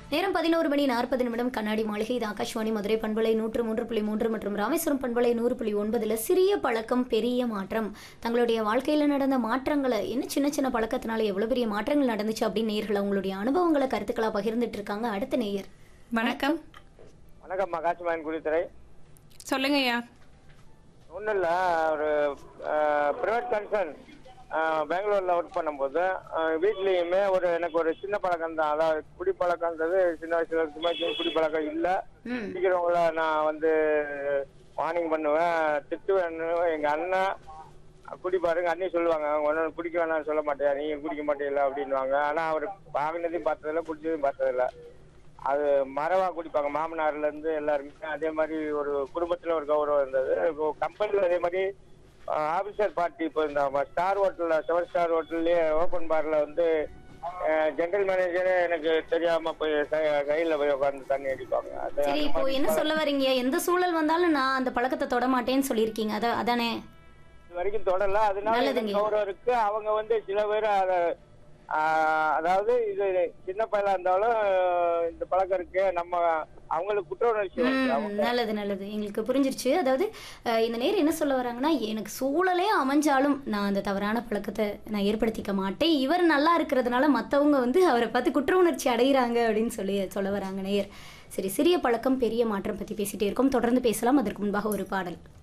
நேரம் பதினோரு மணி நாற்பது நிமிடம் கண்ணாடி மாளிகை இது ஆகாஷ்வாணி மதுரை பண்பலை நூற்று மூன்று புள்ளி மூன்று மற்றும் ராமேஸ்வரம் பண்பலை நூறு புள்ளி ஒன்பதுல சிறிய பழக்கம் பெரிய மாற்றம் தங்களுடைய வாழ்க்கையில நடந்த மாற்றங்களை என்ன சின்ன சின்ன பழக்கத்தினால எவ்வளவு பெரிய மாற்றங்கள் நடந்துச்சு அப்படின்னு நேயர்கள் அவங்களுடைய அனுபவங்களை கருத்துக்களா பகிர்ந்துட்டு இருக்காங்க அடுத்த நேயர் வணக்கம் வணக்கம் மகாசிமாயன் குடித்துறை சொல்லுங்கய்யா ஒன்றும் இல்லை ஒரு ப்ரைவேட் கன்சர்ன் பெங்களூரில் ஒர்க் பண்ணும்போது அஹ், வீட்லேயுமே ஒரு எனக்கு ஒரு சின்ன பழக்கம் தான் அதாவது குடிப்பழக்கன்றது சின்ன வயசுல இருக்குமே குடிப்பழக்கம் இல்லை ம் குடிக்கிறவங்கள நான் வந்து வார்னிங் பண்ணுவேன் திட்டுவேன் எங்கள் அண்ணன் குடிப்பாரு எங்கள் அண்ணி சொல்லுவாங்க ஒன்றும் குடிக்க வேணாம்னு சொல்ல மாட்டேன் நீங்கள் குடிக்க மாட்டீங்களா அப்படின்வாங்க ஆனால் அவர் வாங்கினதையும் பார்த்ததில்ல குடிச்சதையும் பார்த்ததில்ல அது மரவா குடிப்பாங்க மாமனார்ல இருந்து எல்லாருமே அதே மாதிரி ஒரு குடும்பத்துல ஒரு கௌரவம் இருந்தது கம்பெனில அதே மாதிரி ஆபீசர் பார்ட்டி இப்போ இந்த ஸ்டார் ஹோட்டல்ல செவன் ஸ்டார் ஹோட்டல்லே ஓப்பன் பார்ல வந்து ஜெனரல் மேனேஜரே எனக்கு தெரியாம போய் க- கையில போய் உட்காந்து தண்ணி அடிப்பாங்க அது சரி இப்போ என்ன சொல்ல வரீங்க எந்த சூழல் வந்தாலும் நான் அந்த பழக்கத்தை தொட மாட்டேன்னு சொல்லியிருக்கீங்க அத அதானே இது வரைக்கும் தொடரல அதனால நல்லதுங்க. எனக்கு கௌரவம் இருக்கு அவங்க வந்து சில பேர் அத ஆஹ், அதாவது இது சின்ன பையலா இருந்தாலும் இந்த பழக்கம் இருக்கு நம்ம அவங்களுக்கு குற்ற உணர்ச்சி வருது. ம், அவங்க நல்லது நல்லது எங்களுக்கு புரிஞ்சிருச்சு அதாவது அஹ், இந்த நேரம் என்ன சொல்ல வராங்கன்னா எனக்கு சூழலே அமைஞ்சாலும் நான் அந்த தவறான பழக்கத்தை நான் ஏற்படுத்திக்க மாட்டேன் இவர் நல்லா இருக்கிறதுனால மற்றவங்க வந்து அவரை பார்த்து குற்ற உணர்ச்சி அடைகிறாங்க அப்படின்னு சொல்லி சொல்ல வராங்க நேயர் சரி சிறிய பழக்கம் பெரிய மாற்றம் பற்றி பேசிட்டே இருக்கோம் தொடர்ந்து பேசலாம் அதற்கு முன்பாக ஒரு பாடல்